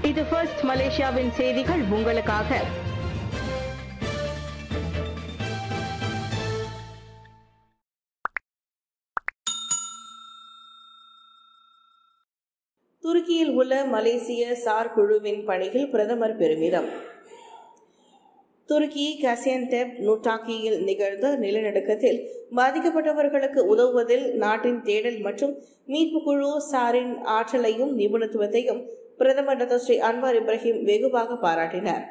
இது ஃபர்ஸ்ட் மலேசியாவின் செய்திகள் உங்களுக்காக துருக்கியில் உள்ள மலேசிய சார் குழுவின் பணியில் பிரதமர் பெருமிதம் துருக்கி கசியன்டெப் நூட்டாக்கியில் நிகழ்ந்த நிலநடுக்கத்தில் பாதிக்கப்பட்டவர்களுக்கு உதவுவதில் நாட்டின் தேடல் மற்றும் மீட்பு குழு சாரின் ஆற்றலையும் நிபுணத்துவத்தையும் பிரதமர் டாக்டர் ஸ்ரீ அன்வார் இப்ராஹிம் வெகுவாக பாராட்டினார்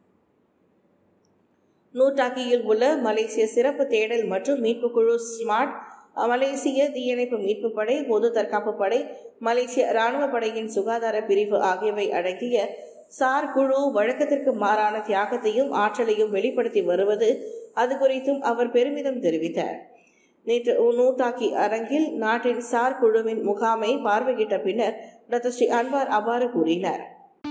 நூட்டாக்கியில் உள்ள மலேசிய சிறப்பு தேடல் மற்றும் மீட்பு குழு ஸ்மார்ட் மலேசிய தீயணைப்பு மீட்பு படை பொது தற்காப்பு படை மலேசிய ராணுவ படையின் சுகாதார பிரிவு ஆகியவை அடங்கிய சார் குழு வழக்கத்திற்கு மாறான தியாகத்தையும் ஆற்றலையும் வெளிப்படுத்தி வருவது அது குறித்தும் அவர் பெருமிதம் தெரிவித்தார் நேற்று நூட்டாக்கி அரங்கில் நாட்டின் சார் குழுவின் முகாமை பார்வையிட்ட பின்னர் டாக்டர் ஸ்ரீ அன்வார் அவ்வாறு கூறினார்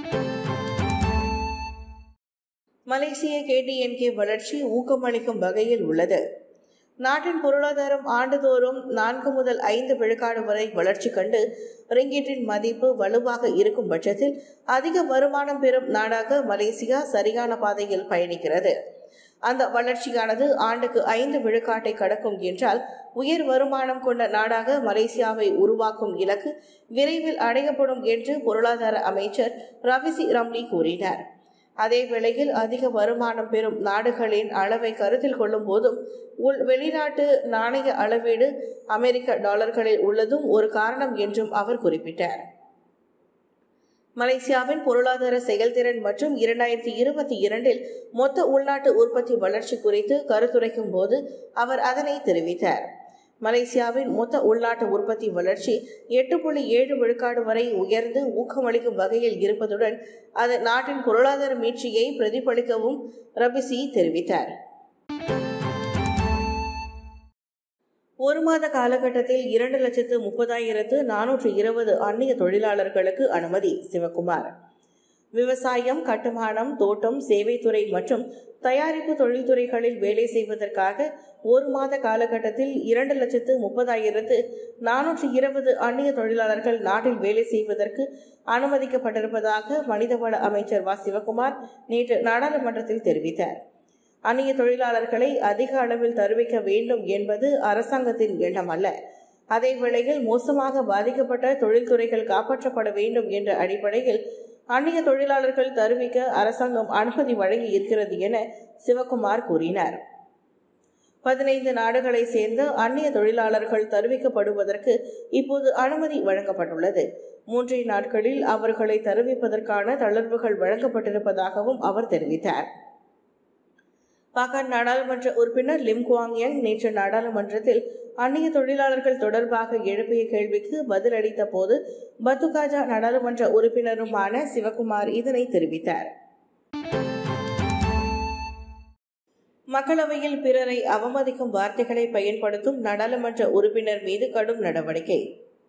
மலேசிய கேடிஎன்கே வளர்ச்சி ஊக்கமளிக்கும் வகையில் உள்ளது நாட்டின் பொருளாதாரம் ஆண்டுதோறும் நான்கு முதல் ஐந்து விழுக்காடு வரை வளர்ச்சி கண்டு ரிங்கிட்டின் மதிப்பு வலுவாக இருக்கும் பட்சத்தில் அதிக வருமானம் பெறும் நாடாக மலேசியா சரியான பாதையில் பயணிக்கிறது அந்த வளர்ச்சியானது ஆண்டுக்கு ஐந்து விழுக்காட்டை கடக்கும் என்றால் உயர் வருமானம் கொண்ட நாடாக மலேசியாவை உருவாக்கும் இலக்கு விரைவில் அடையப்படும் என்று பொருளாதார அமைச்சர் ரவிசி ரம்லி கூறினார் அதே வேளையில் அதிக வருமானம் பெறும் நாடுகளின் அளவை கருத்தில் கொள்ளும் போதும் உள் வெளிநாட்டு நாணய அளவீடு அமெரிக்க டாலர்களில் உள்ளதும் ஒரு காரணம் என்றும் அவர் குறிப்பிட்டார் மலேசியாவின் பொருளாதார செயல்திறன் மற்றும் இரண்டாயிரத்தி இருபத்தி இரண்டில் மொத்த உள்நாட்டு உற்பத்தி வளர்ச்சி குறித்து கருத்துரைக்கும் போது அவர் அதனை தெரிவித்தார் மலேசியாவின் மொத்த உள்நாட்டு உற்பத்தி வளர்ச்சி எட்டு புள்ளி ஏழு விழுக்காடு வரை உயர்ந்து ஊக்கமளிக்கும் வகையில் இருப்பதுடன் அது நாட்டின் பொருளாதார மீட்சியை பிரதிபலிக்கவும் ரபிசி தெரிவித்தார் ஒரு மாத காலகட்டத்தில் இரண்டு லட்சத்து முப்பதாயிரத்து நானூற்று இருபது அந்நிய தொழிலாளர்களுக்கு அனுமதி சிவகுமார் விவசாயம் கட்டுமானம் தோட்டம் சேவைத்துறை மற்றும் தயாரிப்பு தொழில்துறைகளில் வேலை செய்வதற்காக ஒரு மாத காலகட்டத்தில் இரண்டு லட்சத்து முப்பதாயிரத்து நானூற்று இருபது அந்நிய தொழிலாளர்கள் நாட்டில் வேலை செய்வதற்கு அனுமதிக்கப்பட்டிருப்பதாக மனிதவள அமைச்சர் வ சிவகுமார் நேற்று நாடாளுமன்றத்தில் தெரிவித்தார் அந்நிய தொழிலாளர்களை அதிக அளவில் தருவிக்க வேண்டும் என்பது அரசாங்கத்தின் எண்ணம் அல்ல அதே வேளையில் மோசமாக பாதிக்கப்பட்ட தொழில்துறைகள் காப்பாற்றப்பட வேண்டும் என்ற அடிப்படையில் அந்நிய தொழிலாளர்கள் தருவிக்க அரசாங்கம் அனுமதி வழங்கி இருக்கிறது என சிவகுமார் கூறினார் பதினைந்து நாடுகளை சேர்ந்த அந்நிய தொழிலாளர்கள் தருவிக்கப்படுவதற்கு இப்போது அனுமதி வழங்கப்பட்டுள்ளது மூன்றே நாட்களில் அவர்களை தருவிப்பதற்கான தளர்வுகள் வழங்கப்பட்டிருப்பதாகவும் அவர் தெரிவித்தார் பாகான் நாடாளுமன்ற உறுப்பினர் லிம் குவாங் யங் நேற்று நாடாளுமன்றத்தில் அந்நிய தொழிலாளர்கள் தொடர்பாக எழுப்பிய கேள்விக்கு பதிலளித்த போது பத்துகாஜா நாடாளுமன்ற உறுப்பினருமான சிவகுமார் இதனை தெரிவித்தார் மக்களவையில் பிறரை அவமதிக்கும் வார்த்தைகளை பயன்படுத்தும் நாடாளுமன்ற உறுப்பினர் மீது கடும் நடவடிக்கை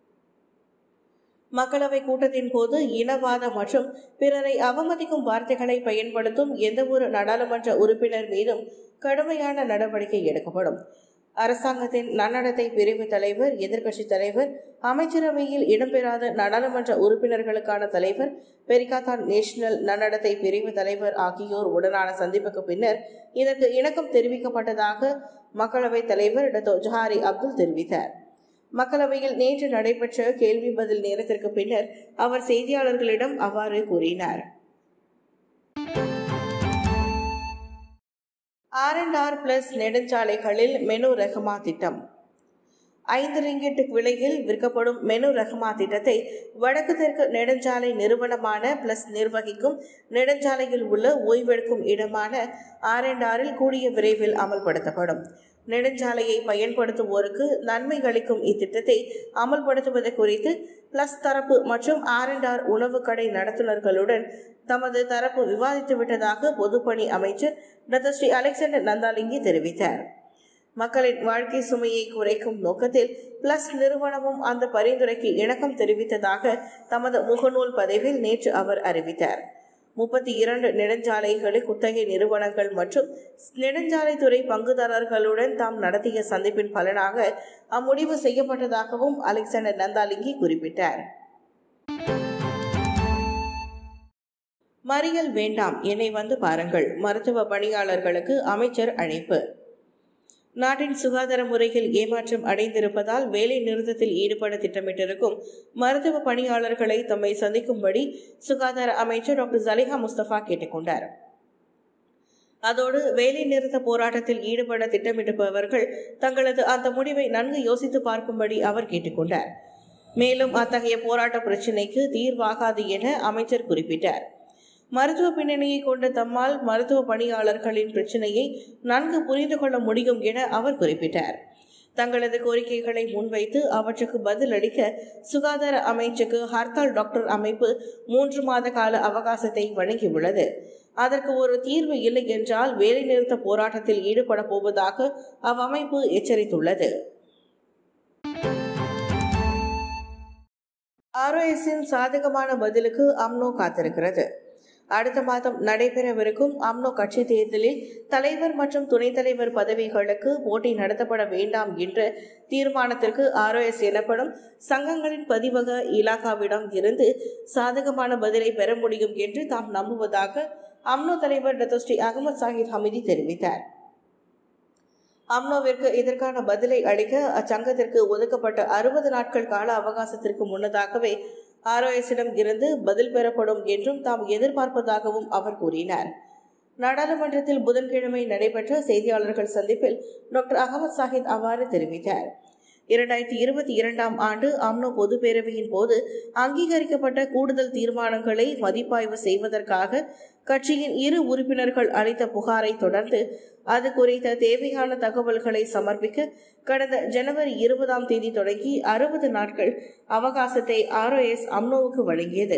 மக்களவை கூட்டத்தின் போது இனவாத மற்றும் பிறரை அவமதிக்கும் வார்த்தைகளை பயன்படுத்தும் எந்தவொரு நாடாளுமன்ற உறுப்பினர் மீதும் கடுமையான நடவடிக்கை எடுக்கப்படும் அரசாங்கத்தின் நன்னடத்தை பிரிவு தலைவர் எதிர்க்கட்சித் தலைவர் அமைச்சரவையில் இடம்பெறாத நாடாளுமன்ற உறுப்பினர்களுக்கான தலைவர் பெரிகாத்தான் நேஷனல் நன்னடத்தை பிரிவு தலைவர் ஆகியோர் உடனான சந்திப்புக்கு பின்னர் இதற்கு இணக்கம் தெரிவிக்கப்பட்டதாக மக்களவைத் தலைவர் டத்தோ ஜஹாரி அப்துல் தெரிவித்தார் மக்களவையில் நேற்று நடைபெற்ற கேள்வி பதில் நேரத்திற்கு பின்னர் அவர் செய்தியாளர்களிடம் அவ்வாறு கூறினார் ஆர் அண்ட் ஆர் பிளஸ் நெடுஞ்சாலைகளில் மெனு ரஹ்மா திட்டம் ஐந்து ரிங்கிட் விலையில் விற்கப்படும் மெனு ரஹ்மா திட்டத்தை வடக்கு தெற்கு நெடுஞ்சாலை நிறுவனமான பிளஸ் நிர்வகிக்கும் நெடுஞ்சாலையில் உள்ள ஓய்வெடுக்கும் இடமான ஆர் அண்ட் ஆரில் கூடிய விரைவில் அமல்படுத்தப்படும் நெடுஞ்சாலையை பயன்படுத்துவோருக்கு நன்மை அளிக்கும் இத்திட்டத்தை அமல்படுத்துவது குறித்து பிளஸ் தரப்பு மற்றும் ஆர் அண்ட் ஆர் உணவு கடை நடத்துனர்களுடன் தமது தரப்பு விவாதித்து விட்டதாக பொதுப்பணி அமைச்சர் டாக்டர் ஸ்ரீ அலெக்சாண்டர் நந்தாலிங்கி தெரிவித்தார் மக்களின் வாழ்க்கை சுமையை குறைக்கும் நோக்கத்தில் பிளஸ் நிறுவனமும் அந்த பரிந்துரைக்கு இணக்கம் தெரிவித்ததாக தமது முகநூல் பதிவில் நேற்று அவர் அறிவித்தார் முப்பத்தி இரண்டு நெடுஞ்சாலைகளை குத்தகை நிறுவனங்கள் மற்றும் நெடுஞ்சாலைத்துறை பங்குதாரர்களுடன் தாம் நடத்திய சந்திப்பின் பலனாக அம்முடிவு செய்யப்பட்டதாகவும் அலெக்சாண்டர் நந்தாலிங்கி குறிப்பிட்டார் மறியல் வேண்டாம் என்னை வந்து பாருங்கள் மருத்துவ பணியாளர்களுக்கு அமைச்சர் அழைப்பு நாட்டின் சுகாதார முறையில் ஏமாற்றம் அடைந்திருப்பதால் வேலை நிறுத்தத்தில் ஈடுபட திட்டமிட்டிருக்கும் மருத்துவ பணியாளர்களை தம்மை சந்திக்கும்படி சுகாதார அமைச்சர் டாக்டர் ஜலிஹா முஸ்தபா கேட்டுக்கொண்டார் அதோடு வேலை நிறுத்த போராட்டத்தில் ஈடுபட திட்டமிட்டிருப்பவர்கள் தங்களது அந்த முடிவை நன்கு யோசித்து பார்க்கும்படி அவர் கேட்டுக்கொண்டார் மேலும் அத்தகைய போராட்ட பிரச்சினைக்கு தீர்வாகாது என அமைச்சர் குறிப்பிட்டார் மருத்துவ பின்னணியை கொண்ட தம்மால் மருத்துவ பணியாளர்களின் பிரச்சினையை நன்கு புரிந்து கொள்ள முடியும் என அவர் குறிப்பிட்டார் தங்களது கோரிக்கைகளை முன்வைத்து அவற்றுக்கு பதிலளிக்க சுகாதார அமைச்சுக்கு ஹர்த்தால் டாக்டர் அமைப்பு மூன்று மாத கால அவகாசத்தை வழங்கியுள்ளது அதற்கு ஒரு தீர்வு இல்லை என்றால் வேலைநிறுத்த போராட்டத்தில் ஈடுபட போவதாக அவ்வமைப்பு எச்சரித்துள்ளது ஆர்ஓஎஸின் சாதகமான பதிலுக்கு அம்னோ காத்திருக்கிறது அடுத்த மாதம் நடைபெறவிருக்கும் அம்னோ கட்சி தேர்தலில் தலைவர் மற்றும் துணைத் தலைவர் பதவிகளுக்கு போட்டி நடத்தப்பட வேண்டாம் என்ற தீர்மானத்திற்கு ஆர்ஓஎஸ் எனப்படும் சங்கங்களின் பதிவக இலாகாவிடம் இருந்து சாதகமான பதிலை பெற முடியும் என்று தாம் நம்புவதாக அம்னோ தலைவர் டத்தோஸ்ரீ அகமது சாஹித் ஹமிதி தெரிவித்தார் அம்னோவிற்கு இதற்கான பதிலை அளிக்க அச்சங்கத்திற்கு ஒதுக்கப்பட்ட அறுபது நாட்கள் கால அவகாசத்திற்கு முன்னதாகவே ஆர்ஓஎஸிடம் இருந்து பதில் பெறப்படும் என்றும் தாம் எதிர்பார்ப்பதாகவும் அவர் கூறினார் நாடாளுமன்றத்தில் புதன்கிழமை நடைபெற்ற செய்தியாளர்கள் சந்திப்பில் டாக்டர் அகமது சாஹித் அவ்வாறு தெரிவித்தார் இரண்டாயிரத்தி இருபத்தி இரண்டாம் ஆண்டு அம்னோ பொது பேரவையின் போது அங்கீகரிக்கப்பட்ட கூடுதல் தீர்மானங்களை மதிப்பாய்வு செய்வதற்காக கட்சியின் இரு உறுப்பினர்கள் அளித்த புகாரை தொடர்ந்து அது குறித்த தேவையான தகவல்களை சமர்ப்பிக்க கடந்த ஜனவரி இருபதாம் தேதி தொடங்கி அறுபது நாட்கள் அவகாசத்தை ஆர்ஓஎஸ் அம்னோவுக்கு வழங்கியது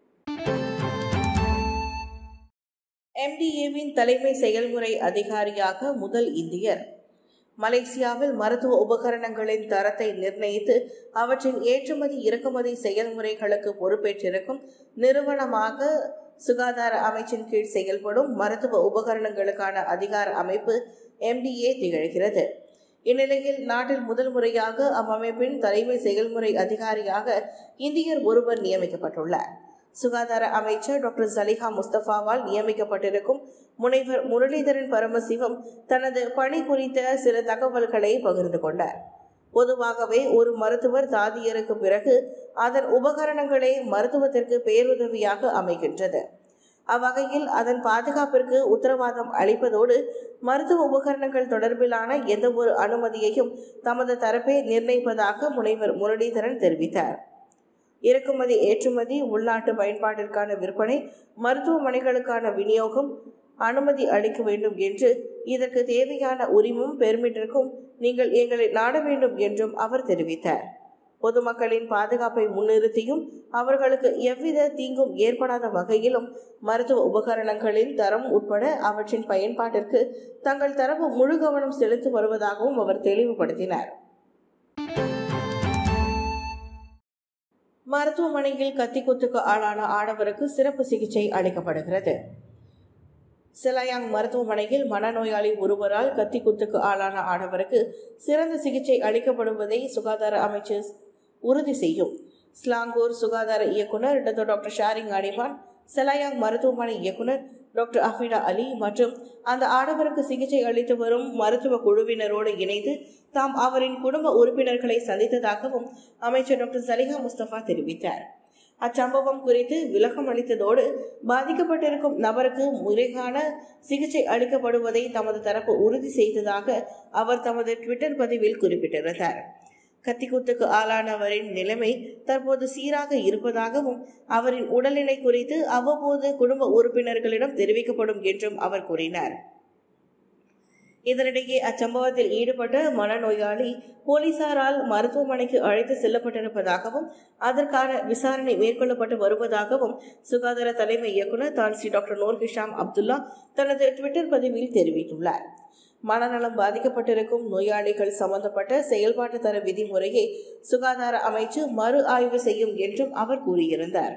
எம்டிஏவின் தலைமை செயல்முறை அதிகாரியாக முதல் இந்தியர் மலேசியாவில் மருத்துவ உபகரணங்களின் தரத்தை நிர்ணயித்து அவற்றின் ஏற்றுமதி இறக்குமதி செயல்முறைகளுக்கு பொறுப்பேற்றிருக்கும் நிறுவனமாக சுகாதார அமைச்சின் கீழ் செயல்படும் மருத்துவ உபகரணங்களுக்கான அதிகார அமைப்பு எம்டிஏ திகழ்கிறது இந்நிலையில் நாட்டில் முதல் முறையாக அவ்வமைப்பின் தலைமை செயல்முறை அதிகாரியாக இந்தியர் ஒருவர் நியமிக்கப்பட்டுள்ளார் சுகாதார அமைச்சர் டாக்டர் சலிஹா முஸ்தபாவால் நியமிக்கப்பட்டிருக்கும் முனைவர் முரளிதரன் பரமசிவம் தனது பணி குறித்த சில தகவல்களை பகிர்ந்து கொண்டார் பொதுவாகவே ஒரு மருத்துவர் தாதியருக்கு பிறகு அதன் உபகரணங்களே மருத்துவத்திற்கு பேருதவியாக அமைகின்றது அவ்வகையில் அதன் பாதுகாப்பிற்கு உத்தரவாதம் அளிப்பதோடு மருத்துவ உபகரணங்கள் தொடர்பிலான எந்த ஒரு அனுமதியையும் தமது தரப்பே நிர்ணயிப்பதாக முனைவர் முரளிதரன் தெரிவித்தார் இறக்குமதி ஏற்றுமதி உள்நாட்டு பயன்பாட்டிற்கான விற்பனை மருத்துவமனைகளுக்கான விநியோகம் அனுமதி அளிக்க வேண்டும் என்று இதற்கு தேவையான உரிமம் பெர்மிட்டிற்கும் நீங்கள் எங்களை நாட வேண்டும் என்றும் அவர் தெரிவித்தார் பொதுமக்களின் பாதுகாப்பை முன்னிறுத்தியும் அவர்களுக்கு எவ்வித தீங்கும் ஏற்படாத வகையிலும் மருத்துவ உபகரணங்களின் தரம் உட்பட அவற்றின் பயன்பாட்டிற்கு தங்கள் தரப்பு முழு கவனம் செலுத்தி வருவதாகவும் அவர் தெளிவுபடுத்தினார் மருத்துவமனையில் கத்திக்குத்துக்கு ஆளான ஆடவருக்கு சிறப்பு சிகிச்சை அளிக்கப்படுகிறது சிலாயாங் மருத்துவமனையில் மனநோயாளி ஒருவரால் கத்திக்குத்துக்கு ஆளான ஆடவருக்கு சிறந்த சிகிச்சை அளிக்கப்படுவதை சுகாதார அமைச்சர் உறுதி செய்யும் ஸ்லாங்கூர் சுகாதார இயக்குனர் டாக்டர் ஷாரிங் அடிமான் செலாயாங் மருத்துவமனை இயக்குனர் டாக்டர் அஃபிடா அலி மற்றும் அந்த ஆடவருக்கு சிகிச்சை அளித்து வரும் மருத்துவ குழுவினரோடு இணைந்து தாம் அவரின் குடும்ப உறுப்பினர்களை சந்தித்ததாகவும் அமைச்சர் டாக்டர் சலிஹா முஸ்தபா தெரிவித்தார் அச்சம்பவம் குறித்து விளக்கம் அளித்ததோடு பாதிக்கப்பட்டிருக்கும் நபருக்கு முறையான சிகிச்சை அளிக்கப்படுவதை தமது தரப்பு உறுதி செய்ததாக அவர் தமது ட்விட்டர் பதிவில் குறிப்பிட்டிருந்தார் கத்திக்குத்துக்கு ஆளானவரின் நிலைமை தற்போது சீராக இருப்பதாகவும் அவரின் உடல்நிலை குறித்து அவ்வப்போது குடும்ப உறுப்பினர்களிடம் தெரிவிக்கப்படும் என்றும் அவர் கூறினார் இதனிடையே அச்சம்பவத்தில் ஈடுபட்ட மனநோயாளி போலீசாரால் மருத்துவமனைக்கு அழைத்து செல்லப்பட்டிருப்பதாகவும் அதற்கான விசாரணை மேற்கொள்ளப்பட்டு வருவதாகவும் சுகாதார தலைமை இயக்குநர் தான் Sri doctor Noor Hisham Abdullah தனது ட்விட்டர் பதிவில் தெரிவித்துள்ளார் மனநலம் பாதிக்கப்பட்டிருக்கும் நோயாளிகள் சம்பந்தப்பட்ட செயல்பாட்டு தர விதிமுறையை சுகாதார அமைச்சு மறு ஆய்வு செய்யும் என்றும் அவர் கூறியிருந்தார்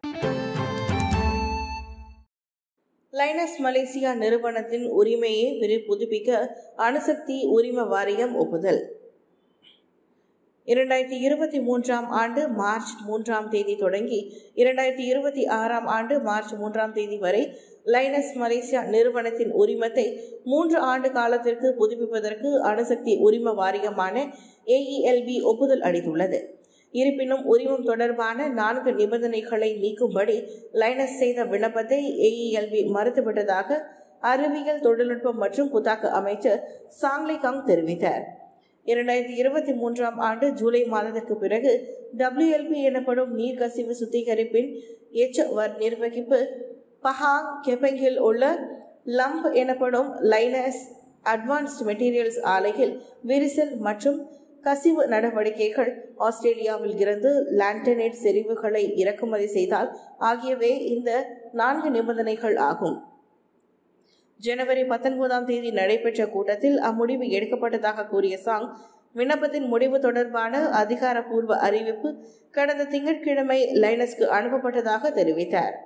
லைனஸ் மலேசியா நிறுவனத்தின் உரிமையை புதுப்பிக்க அணுசக்தி உரிம வாரியம் ஒப்புதல் இரண்டாயிரத்தி இருபத்தி மூன்றாம் ஆண்டு மார்ச் மூன்றாம் தேதி தொடங்கி இரண்டாயிரத்தி இருபத்தி ஆறாம் ஆண்டு மார்ச் மூன்றாம் தேதி வரை லைனஸ் மலேசியா நிறுவனத்தின் உரிமத்தை மூன்று ஆண்டு காலத்திற்கு புதுப்பிப்பதற்கு அணுசக்தி உரிம வாரியமான ஏஇஎல்பி ஒப்புதல் அளித்துள்ளது இருப்பினும் உரிமம் தொடர்பான நான்கு நிபந்தனைகளை நீக்கும்படி லைனஸ் செய்த விண்ணப்பத்தை ஏஇஎல்பி மறுத்துவிட்டதாக அறிவியல் தொழில்நுட்பம் மற்றும் புத்தாக்க அமைச்சர் சாங்லி கங் தெரிவித்தார் இரண்டாயிரத்தி இருபத்தி மூன்றாம் ஆண்டு ஜூலை மாதத்திற்கு பிறகு டபிள்யூஎல்பி எனப்படும் நீர்க்கசிவு சுத்திகரிப்பின் எச்வர் நிர்வகிப்பு பஹாங் கெபங்கில் உள்ள லம்ப் எனப்படும் லைனஸ் அட்வான்ஸ்ட் மெட்டீரியல்ஸ் ஆலையில் விரிசல் மற்றும் கசிவு நடவடிக்கைகள் ஆஸ்திரேலியாவில் இருந்து லாண்டனேட் செறிவுகளை இறக்குமதி செய்தால் ஆகியவை இந்த நான்கு நிபந்தனைகள் ஆகும் ஜனவரி பத்தொன்பதாம் தேதி நடைபெற்ற கூட்டத்தில் அம்முடிவு எடுக்கப்பட்டதாக கூறிய சாங் விண்ணப்பத்தின் முடிவு தொடர்பான அதிகாரப்பூர்வ அறிவிப்பு கடந்த திங்கட்கிழமை லைனஸ்க்கு அனுப்பப்பட்டதாக தெரிவித்தார்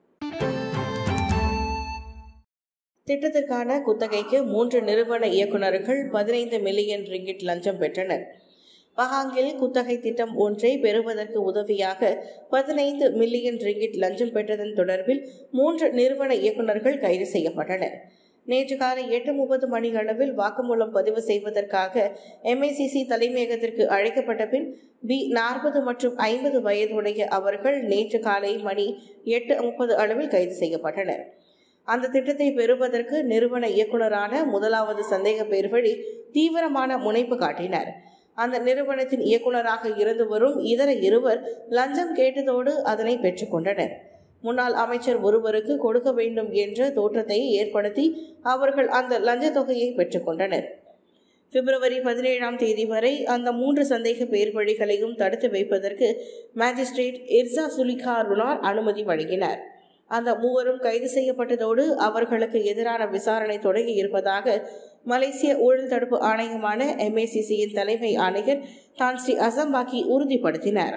திட்டத்திற்கான குத்தகைக்கு மூன்று நிறுவன இயக்குநர்கள் பதினைந்து மில்லியன் ரிங்கிட் லஞ்சம் பெற்றனர் பஹாங்கில் குத்தகை திட்டம் ஒன்றை பெறுவதற்கு உதவியாக பதினைந்து மில்லியன் ரிங்கிட் லஞ்சம் பெற்றதன் தொடர்பில் மூன்று நிறுவன இயக்குநர்கள் கைது செய்யப்பட்டனர் நேற்று காலை எட்டு முப்பது மணி அளவில் வாக்குமூலம் பதிவு செய்வதற்காக எம்ஐசிசி தலைமையகத்திற்கு அழைக்கப்பட்ட பின் பி நாற்பது மற்றும் ஐம்பது வயதுடைய அவர்கள் நேற்று காலை மணி எட்டு முப்பது அளவில் கைது செய்யப்பட்டனர் அந்த திட்டத்தை பெறுவதற்கு நிறுவன இயக்குநரான முதலாவது சந்தேக பேர் வழி தீவிரமான முனைப்பு காட்டினார் அந்த நிறுவனத்தின் இயக்குநராக இருந்து வரும் இதர இருவர் லஞ்சம் கேட்டதோடு அதனை பெற்றுக்கொண்டனர் முன்னாள் அமைச்சர் ஒருவருக்கு கொடுக்க வேண்டும் என்ற தோற்றத்தை ஏற்படுத்தி அவர்கள் அந்த லஞ்ச தொகையை பெற்றுக்கொண்டனர் பிப்ரவரி பதினேழாம் தேதி வரை அந்த மூன்று சந்தேக பேர் வழிகளையும் தடுத்து வைப்பதற்கு மேஜிஸ்ட்ரேட் இர்சா சுலிகா ருனார் அனுமதி வழங்கினார் அந்த மூவரும் கைது செய்யப்பட்டதோடு அவர்களுக்கு எதிரான விசாரணை தொடங்கி இருப்பதாக மலேசிய ஊழல் தடுப்பு ஆணையமான எம்ஏசிசியின் தலைமை ஆணையர் தான் ஸ்ரீ அசம்பாக்கி உறுதிப்படுத்தினார்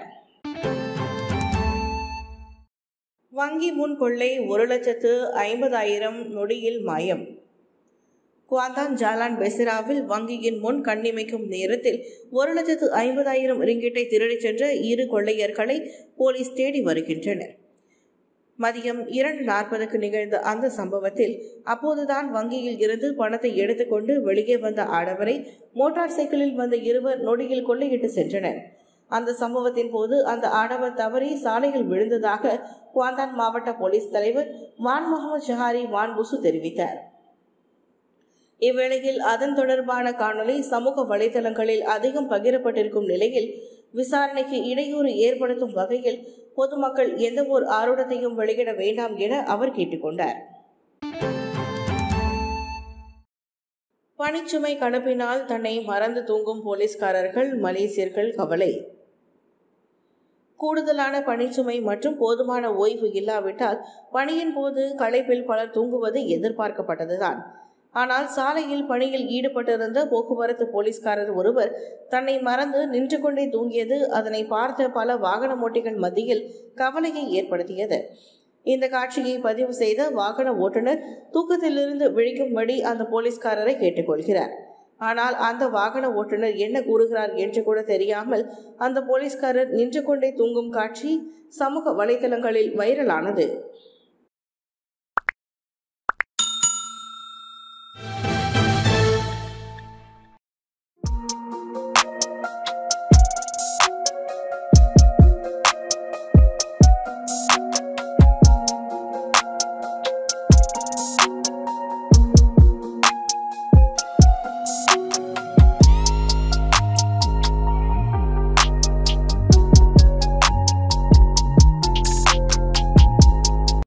வங்கி முன் கொள்ளை ஒரு லட்சத்து ஐம்பதாயிரம் நொடியில் மாயம் குவாந்தான் ஜாலான் பெசிராவில் வங்கியின் முன் கண்ணிமைக்கும் நேரத்தில் ஒரு லட்சத்து ஐம்பதாயிரம் ரிங்கிட்டை திருடிச் சென்ற இரு கொள்ளையர்களை போலீஸ் தேடி வருகின்றனர் மதியம் இரண்டு நாற்பதுக்கு நிகழ்ந்த அந்த சம்பவத்தில் அப்போதுதான் வங்கியில் இருந்து பணத்தை எடுத்துக்கொண்டு வெளியே வந்த ஆடவரை மோட்டார் சைக்கிளில் வந்த இருவர் நொடியில் கொள்ளையிட்டு சென்றனர் அந்த சம்பவத்தின் போது அந்த ஆடவர் தவறி சாலையில் விழுந்ததாக குவாந்தான் மாவட்ட போலீஸ் தலைவர் வான் முகமது ஷஹாரி வான் புசு தெரிவித்தார் இவ்வேளையில் அதன் தொடர்பான காணொலி சமூக வலைதளங்களில் அதிகம் பகிரப்பட்டிருக்கும் நிலையில் விசாரணைக்கு இடையூறு ஏற்படுத்தும் வகையில் பொதுமக்கள் எந்த ஒரு ஆர்வத்தையும் வெளியிட வேண்டாம் என அவர் கேட்டுக்கொண்டார் பணிச்சுமை கடுப்பினால் தன்னை மறந்து தூங்கும் போலீஸ்காரர்கள் மலேசியர்கள் கவலை கூடுதலான பணிச்சுமை மற்றும் போதுமான ஓய்வு இல்லாவிட்டால் பணியின் போது களைப்பில் பலர் தூங்குவது எதிர்பார்க்கப்பட்டதுதான் ஆனால் சாலையில் பணியில் ஈடுபட்டிருந்த போக்குவரத்து போலீஸ்காரர் ஒருவர் தன்னை மறந்து நின்று கொண்டே தூங்கியது அதனை பார்த்த பல வாகன ஓட்டிகள் மத்தியில் கவலையை ஏற்படுத்தியது இந்த காட்சியை பதிவு செய்த வாகன ஓட்டுநர் தூக்கத்திலிருந்து விழிக்கும்படி அந்த போலீஸ்காரரை கேட்டுக்கொள்கிறார் ஆனால் அந்த வாகன ஓட்டுநர் என்ன கூறுகிறார் என்று கூட தெரியாமல் அந்த போலீஸ்காரர் நின்று கொண்டே தூங்கும் காட்சி சமூக வலைதளங்களில் வைரலானது